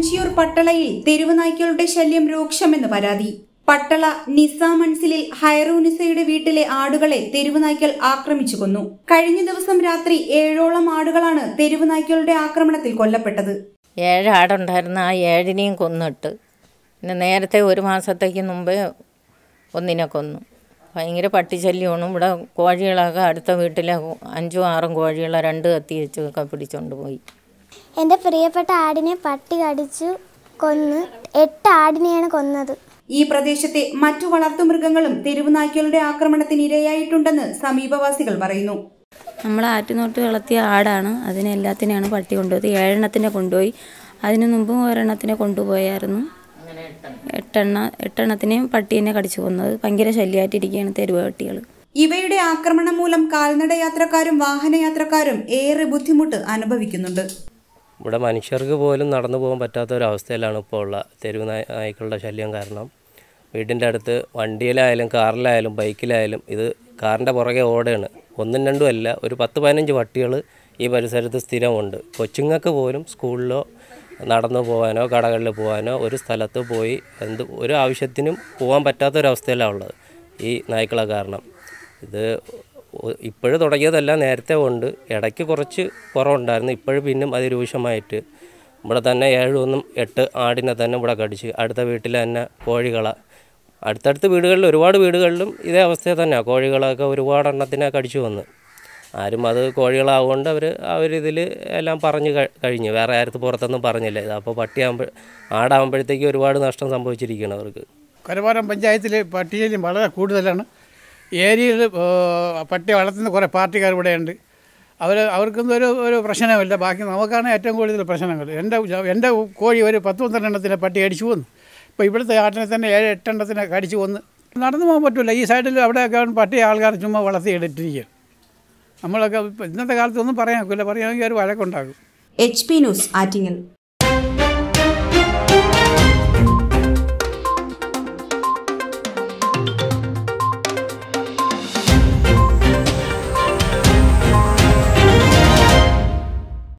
വഞ്ചിയൂർ പട്ടളയിൽ തെരുവുനായ്ക്കളുടെ ശല്യം രൂക്ഷമെന്ന് പരാതി പട്ടള നിസ മൻസിലിൽ ഹൈറൂനിസയുടെ വീട്ടിലെ ആടുകളെ തെരുവുനായ്ക്കൾ ആക്രമിച്ചു കൊന്നു കഴിഞ്ഞ ദിവസം രാത്രി ഏഴോളം ആടുകളാണ് തെരുവുനായ്ക്കളുടെ ആക്രമണത്തിൽ കൊല്ലപ്പെട്ടത് ഏഴ് ആടുണ്ടായിരുന്ന ആ ഏഴിനെയും കൊന്നിട്ട് പിന്നെ നേരത്തെ ഒരു മാസത്തേക്ക് മുമ്പേ ഒന്നിനെ കൊന്നു ഭയങ്കര പട്ടിശല്യമാണ് ഇവിടെ കോഴികളൊക്കെ അടുത്ത വീട്ടിലെ അഞ്ചും ആറും കോഴികളെ രണ്ട് കത്തി വെച്ചൊക്കെ പിടിച്ചോണ്ട് പോയി എൻ്റെ പ്രിയപ്പെട്ട ആടിനെ പട്ടി കടിച്ചു കൊന്ന് എട്ട് ആടിനെയാണ് കൊന്നത് ഈ പ്രദേശത്തെ മറ്റു വളർത്തുമൃഗങ്ങളും തെരുവുനായ്ക്കളുടെ ആക്രമണത്തിന് ഇരയായിട്ടുണ്ടെന്ന് സമീപവാസികൾ പറയുന്നു നമ്മൾ ആറ്റുനോട്ട് വളർത്തിയ ആടാണ് അതിനെ എല്ലാത്തിനെയാണ് പട്ടി കൊണ്ടുപോയത് ഏഴെണ്ണത്തിനെ കൊണ്ടുപോയി അതിനു മുമ്പും ഒരെണ്ണത്തിനെ കൊണ്ടുപോയായിരുന്നു എട്ടെണ്ണ എട്ടെണ്ണത്തിനെയും പട്ടീനെ കടിച്ചു കൊന്നത് ഭയങ്കര ശല്യമായിട്ടിരിക്കുകയാണ് തെരുവ് പട്ടികൾ ഇവയുടെ ആക്രമണം മൂലം കാൽനട യാത്രക്കാരും വാഹനയാത്രക്കാരും ഏറെ ബുദ്ധിമുട്ട് അനുഭവിക്കുന്നുണ്ട് ഇവിടെ മനുഷ്യർക്ക് പോലും നടന്നു പോകാൻ പറ്റാത്ത ഒരു അവസ്ഥയിലാണ് ഇപ്പോൾ ഉള്ള തെരുവ് നായ- നായ്ക്കളുടെ ശല്യം കാരണം വീടിൻ്റെ അടുത്ത് വണ്ടിയിലായാലും കാറിലായാലും ബൈക്കിലായാലും ഇത് കാറിൻ്റെ പുറകെ ഓടുകയാണ് ഒന്നും രണ്ടും അല്ല ഒരു പത്ത് പതിനഞ്ച് പട്ടികൾ ഈ പരിസരത്ത് സ്ഥിരമുണ്ട് കൊച്ചുങ്ങൾക്ക് പോലും സ്കൂളിലോ നടന്നു പോകാനോ കടകളിൽ പോകാനോ ഒരു സ്ഥലത്ത് പോയി എന്ത് ഒരു ആവശ്യത്തിനും പോകാൻ പറ്റാത്തൊരവസ്ഥയിലാണ് ഉള്ളത് ഈ നായ്ക്കളെ കാരണം ഇത് ഇപ്പോഴും തുടങ്ങിയതല്ല നേരത്തെ ഉണ്ട് ഇടയ്ക്ക് കുറച്ച് കുറവുണ്ടായിരുന്നു ഇപ്പോഴും പിന്നും അതിരൂക്ഷമായിട്ട് ഇവിടെ തന്നെ ഏഴൊന്നും എട്ട് ആടിനെ തന്നെ ഇവിടെ കടിച്ച് അടുത്ത വീട്ടിൽ തന്നെ കോഴികളെ അടുത്തടുത്ത വീടുകളിൽ ഒരുപാട് വീടുകളിലും ഇതേ അവസ്ഥ തന്നെയാണ് കോഴികളൊക്കെ ഒരുപാട് എണ്ണത്തിനെ കടിച്ചു വന്ന് ആരും അത് കോഴികളാവുകൊണ്ട് അവർ അവരിതിൽ എല്ലാം പറഞ്ഞു കഴി- കഴിഞ്ഞു വേറെ ആരത്ത് പുറത്തൊന്നും പറഞ്ഞില്ല ഇത് അപ്പോൾ പട്ടിയാകുമ്പോൾ ആടാകുമ്പോഴത്തേക്ക് ഒരുപാട് നഷ്ടം സംഭവിച്ചിരിക്കുകയാണ് അവർക്ക് കരവാരം പഞ്ചായത്തിൽ പട്ടികയിലും വളരെ കൂടുതലാണ് ഏരിയയിൽ പട്ടി വളർത്തുന്ന കുറേ പാർട്ടിക്കാർ ഇവിടെയുണ്ട് അവർ അവർക്കൊന്നും ഒരു ഒരു പ്രശ്നമില്ല ബാക്കി നമുക്കാണ് ഏറ്റവും കൂടുതൽ പ്രശ്നങ്ങൾ എൻ്റെ എൻ്റെ കോഴി ഒരു പത്ത് പന്ത്രണ്ട് എണ്ണത്തിനെ പട്ടി അടിച്ചു വന്നു ഇപ്പോൾ ഇവിടുത്തെ ആട്ടിനെ തന്നെ ഏഴ് എട്ടെണ്ണത്തിനെ കടിച്ചു വന്ന് നടന്നു പോകാൻ പറ്റില്ല ഈ സൈഡിൽ അവിടെയൊക്കെ പട്ടി ആൾക്കാർ ചുമ്മാ വളർത്തി എടുത്തിരിക്കുക നമ്മളൊക്കെ ഇപ്പം ഇന്നത്തെ കാലത്തൊന്നും പറയാൻ ഒക്കില്ല പറയുകയാണെങ്കിൽ ഒരു വഴക്കുണ്ടാകും എച്ച് പി ന്യൂസ് ആറ്റിങ്ങൽ